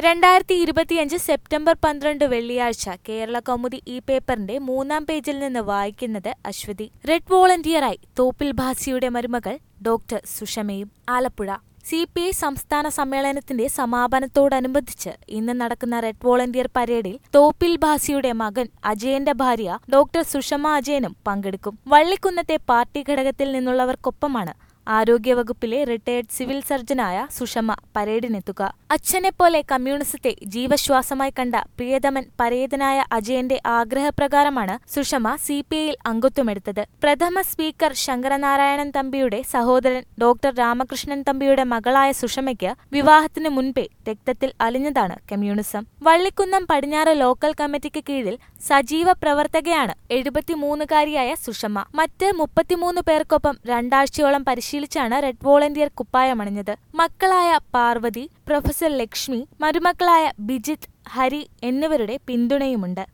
രണ്ടായിരത്തി ഇരുപത്തിയഞ്ച് സെപ്റ്റംബർ പന്ത്രണ്ട് വെള്ളിയാഴ്ച കേരള കൗമുദി ഈ പേപ്പറിന്റെ മൂന്നാം പേജിൽ നിന്ന് വായിക്കുന്നത് അശ്വതി റെഡ് വോളണ്ടിയറായി തോപ്പിൽ ഭാസിയുടെ മരുമകൾ ഡോക്ടർ സുഷമയും ആലപ്പുഴ സി പി ഐ സംസ്ഥാന സമ്മേളനത്തിന്റെ സമാപനത്തോടനുബന്ധിച്ച് ഇന്ന് നടക്കുന്ന റെഡ് വോളണ്ടിയർ പരേഡിൽ തോപ്പിൽ ഭാസിയുടെ മകൻ അജയന്റെ ഭാര്യ ഡോക്ടർ സുഷമ അജയനും പങ്കെടുക്കും വള്ളിക്കുന്നത്തെ പാർട്ടി ഘടകത്തിൽ നിന്നുള്ളവർക്കൊപ്പമാണ് ആരോഗ്യവകുപ്പിലെ റിട്ടയർഡ് സിവിൽ സർജനായ സുഷമ പരേഡിനെത്തുക അച്ഛനെപ്പോലെ കമ്മ്യൂണിസത്തെ ജീവശ്വാസമായി കണ്ട പ്രിയതമൻ പരേതനായ അജയന്റെ ആഗ്രഹപ്രകാരമാണ് സുഷമ സി പി ഐയിൽ അംഗത്വമെടുത്തത് പ്രഥമ സ്പീക്കർ ശങ്കരനാരായണൻ തമ്പിയുടെ സഹോദരൻ ഡോക്ടർ രാമകൃഷ്ണൻ തമ്പിയുടെ മകളായ സുഷമയ്ക്ക് വിവാഹത്തിനു മുൻപേ രക്തത്തിൽ അലിഞ്ഞതാണ് കമ്മ്യൂണിസം വള്ളിക്കുന്നം പടിഞ്ഞാറ് ലോക്കൽ കമ്മിറ്റിക്ക് കീഴിൽ സജീവ പ്രവർത്തകയാണ് എഴുപത്തിമൂന്നുകാരിയായ സുഷമ മറ്റ് മുപ്പത്തിമൂന്ന് പേർക്കൊപ്പം രണ്ടാഴ്ചയോളം പരിശീലിച്ചാണ് റെഡ് വോളണ്ടിയർ കുപ്പായമണിഞ്ഞത് മക്കളായ പാർവതി പ്രൊഫസർ ലക്ഷ്മി മരുമക്കളായ ബിജിത്ത് ഹരി എന്നിവരുടെ പിന്തുണയുമുണ്ട്